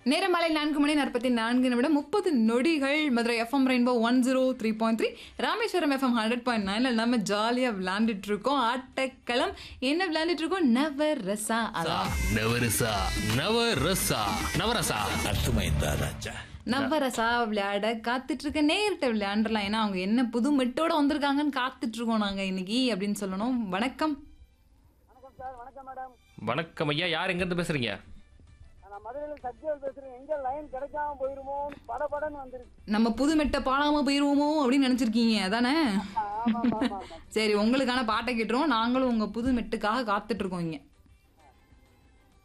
நேரம் மாலை நான்கு மணி நாற்பத்தி நான்கு நிமிடம் முப்பது நொடிகள் Madurai FM rainbow one zero three point three Rameswaram FM hundred point நைன்ல நம்ம ஜாலியாக விளையாண்டுட்டு இருக்கோம் ஆட்டக்களம் என்ன விளையாண்டுட்டு இருக்கோம் நவர் ரசா அதான் நவரசா நவரசா நவரசா அர்த்தமைந்தா ராஜா நவரசா விளையாட காத்துட்டு இருக்க நேர்கிட்ட விளையாண்டுலாம் ஏன்னா அவங்க என்ன புது மெட்டோட வந்திருக்காங்கன்னு காத்துட்டு இருக்கோம் நாங்க இன்னைக்கு அப்படின்னு சொல்லணும் வணக்கம் வணக்கம் சார் வணக்கம் மேடம் வணக்கம் ஐயா யார் எங்கேருந்து பேசுறீங்க நான் மதுரையில் சத்யவேல் பேசுறேன் எங்க லைன் கிடைக்காம போயிருமோ படபடன்னு வந்துருச்சு நம்ம புது மெட்டை பாடாம போயிருவோமோ அப்படின்னு நினைச்சிருக்கீங்க அதானே ஆமா ஆமா ஆமா ஆமா. சரி உங்களுக்கான பாட்டை கேட்டுருவோம் நாங்களும் உங்க புது மெட்டுக்காக காத்துட்டு இருக்கோம் இங்க